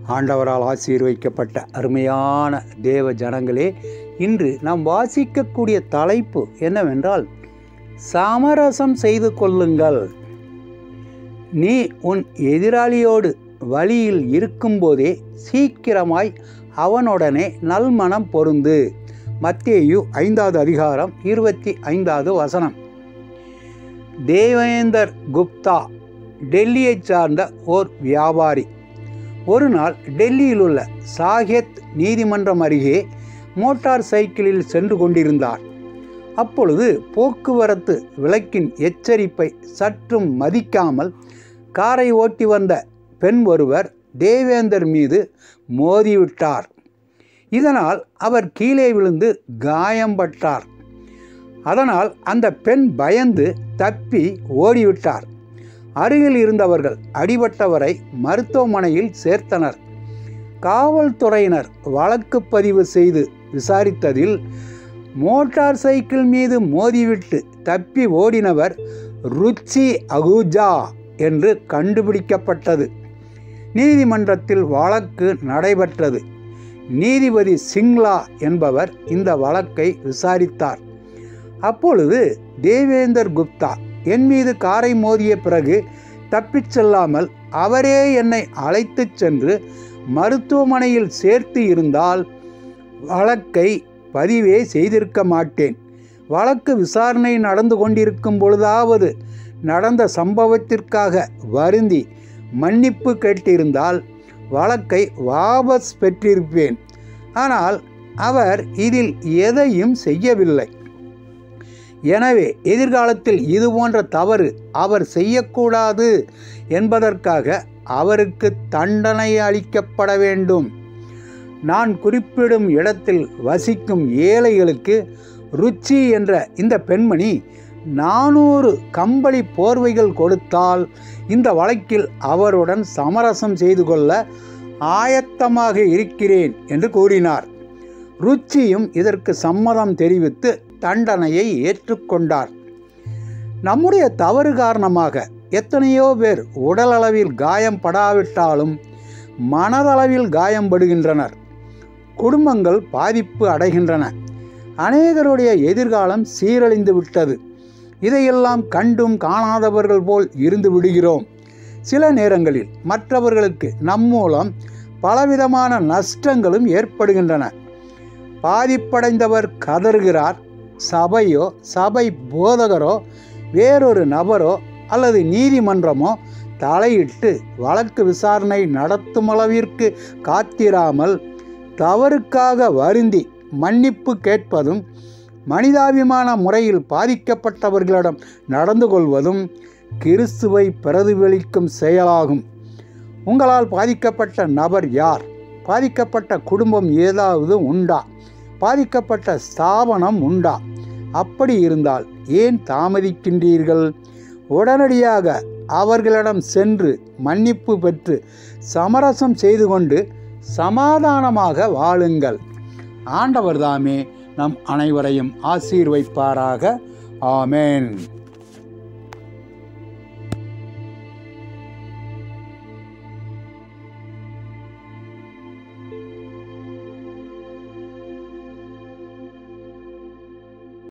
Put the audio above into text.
ஆண்டவரால் ஆசீர்வைக்கப்பட்ட அருமையான தேவ ஜனங்களே இன்று நாம் வாசிக்கக்கூடிய தலைப்பு என்னவென்றால் சமரசம் செய்து கொள்ளுங்கள் நீ உன் எதிராளியோடு வழியில் இருக்கும்போதே சீக்கிரமாய் அவனுடனே நல்மனம் பொருந்து மத்தேயு ஐந்தாவது அதிகாரம் இருபத்தி ஐந்தாவது வசனம் தேவேந்தர் குப்தா டெல்லியைச் சார்ந்த ஓர் வியாபாரி ஒரு நாள் டெல்லியில் உள்ள சாகெத் நீதிமன்றம் அருகே மோட்டார் சைக்கிளில் சென்று கொண்டிருந்தார் அப்பொழுது போக்குவரத்து விளக்கின் எச்சரிப்பை சற்றும் மதிக்காமல் காரை ஓட்டி வந்த பெண் ஒருவர் தேவேந்தர் மீது மோதிவிட்டார் இதனால் அவர் கீழே விழுந்து காயம்பட்டார் அதனால் அந்த பெண் பயந்து தப்பி ஓடிவிட்டார் அருகில் இருந்தவர்கள் அடிபட்டவரை மருத்துவமனையில் சேர்த்தனர் காவல்துறையினர் வழக்கு பதிவு செய்து விசாரித்ததில் மோட்டார் சைக்கிள் மீது மோதிவிட்டு தப்பி ஓடினவர் ருச்சி அகுஜா என்று கண்டுபிடிக்கப்பட்டது நீதிமன்றத்தில் வழக்கு நடைபெற்றது நீதிபதி சிங்லா என்பவர் இந்த வழக்கை விசாரித்தார் அப்பொழுது தேவேந்தர் குப்தா என் மீது காரை மோதிய பிறகு தப்பிச் செல்லாமல் அவரே என்னை அழைத்துச் சென்று மருத்துவமனையில் சேர்த்து இருந்தால் வழக்கை பதிவே செய்திருக்க மாட்டேன் வழக்கு விசாரணை நடந்து கொண்டிருக்கும் பொழுதாவது நடந்த சம்பவத்திற்காக வருந்தி மன்னிப்பு கேட்டிருந்தால் வழக்கை வாபஸ் பெற்றிருப்பேன் ஆனால் அவர் இதில் எதையும் செய்யவில்லை எனவே எதிர்காலத்தில் இது போன்ற தவறு அவர் செய்யக்கூடாது என்பதற்காக அவருக்கு தண்டனை அளிக்கப்பட வேண்டும் நான் குறிப்பிடும் இடத்தில் வசிக்கும் ஏழைகளுக்கு ருச்சி என்ற இந்த பெண்மணி நானூறு கம்பளி போர்வைகள் கொடுத்தால் இந்த வழக்கில் அவருடன் சமரசம் செய்து கொள்ள ஆயத்தமாக இருக்கிறேன் என்று கூறினார் ருச்சியும் இதற்கு சம்மதம் தெரிவித்து தண்டனையை ஏற்றுக்கொண்டார் நம்முடைய தவறு காரணமாக எத்தனையோ பேர் உடலளவில் காயம் படாவிட்டாலும் மனதளவில் காயம் படுகின்றனர் குடும்பங்கள் பாதிப்பு அடைகின்றன அநேகருடைய எதிர்காலம் சீரழிந்து விட்டது இதையெல்லாம் கண்டும் காணாதவர்கள் போல் இருந்து விடுகிறோம் சில நேரங்களில் மற்றவர்களுக்கு நம் மூலம் பலவிதமான நஷ்டங்களும் ஏற்படுகின்றன பாதிப்படைந்தவர் கதறுகிறார் சபையோ சபை போதகரோ வேறொரு நபரோ அல்லது நீதிமன்றமோ தலையிட்டு வழக்கு விசாரணை நடத்தும் அளவிற்கு காத்திராமல் தவறுக்காக வருந்தி மன்னிப்பு கேட்பதும் மனிதாபிமான முறையில் பாதிக்கப்பட்டவர்களிடம் நடந்து கொள்வதும் கிறிஸ்துவை பிரதிபலிக்கும் செயலாகும் உங்களால் பாதிக்கப்பட்ட நபர் யார் பாதிக்கப்பட்ட குடும்பம் ஏதாவது உண்டா பாதிக்கப்பட்ட ஸ்தாபனம் உண்டா அப்படி இருந்தால் ஏன் தாமதிக்கின்றீர்கள் உடனடியாக அவர்களிடம் சென்று மன்னிப்பு பெற்று சமரசம் செய்து கொண்டு சமாதானமாக வாழுங்கள் ஆண்டவர் தாமே நம் அனைவரையும் ஆசீர்வைப்பாராக ஆமேன்